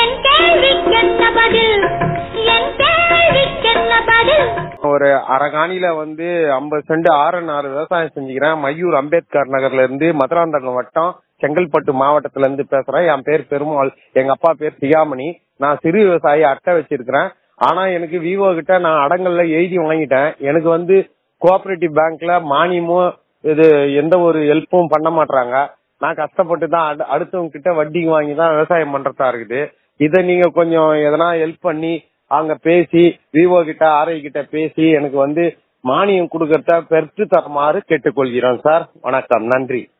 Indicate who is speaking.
Speaker 1: என் கேள்விக்கென்ன பதில் என் கேள்விக்கென்ன பதில்
Speaker 2: ஒரு அரகாணியில வந்து ஐம்பது சென்ட் ஆறு ஆறு விவசாயம் செஞ்சுக்கிறேன் மையூர் அம்பேத்கர் நகர்ல இருந்து மதுராந்தகம் வட்டம் செங்கல்பட்டு மாவட்டத்துல இருந்து பேசுறேன் என் பேர் பெருமாள் எங்க அப்பா பேர் சிகாமணி நான் சிறு விவசாயி அட்டை வச்சிருக்கிறேன் ஆனா எனக்கு விவோ கிட்ட நான் அடங்கல்ல எழுதி வாங்கிட்டேன் எனக்கு வந்து கோஆபரேட்டிவ் பேங்க்ல மானியமும் இது எந்த ஒரு ஹெல்ப்பும் பண்ண மாட்டாங்க நான் கஷ்டப்பட்டு தான் அடு- அடுத்தவங்க கிட்ட வட்டிக்கு வாங்கி தான் விவசாயம் பண்றதா இருக்குது இதை நீங்க கொஞ்சம் எதனா ஹெல்ப் பண்ணி அங்க பேசி விவோ கிட்ட ஆர்ஐ கிட்ட பேசி எனக்கு வந்து மானியம் கொடுக்கறத பெற்று தருமாறு கேட்டுக்கொள்கிறோம் சார் வணக்கம் நன்றி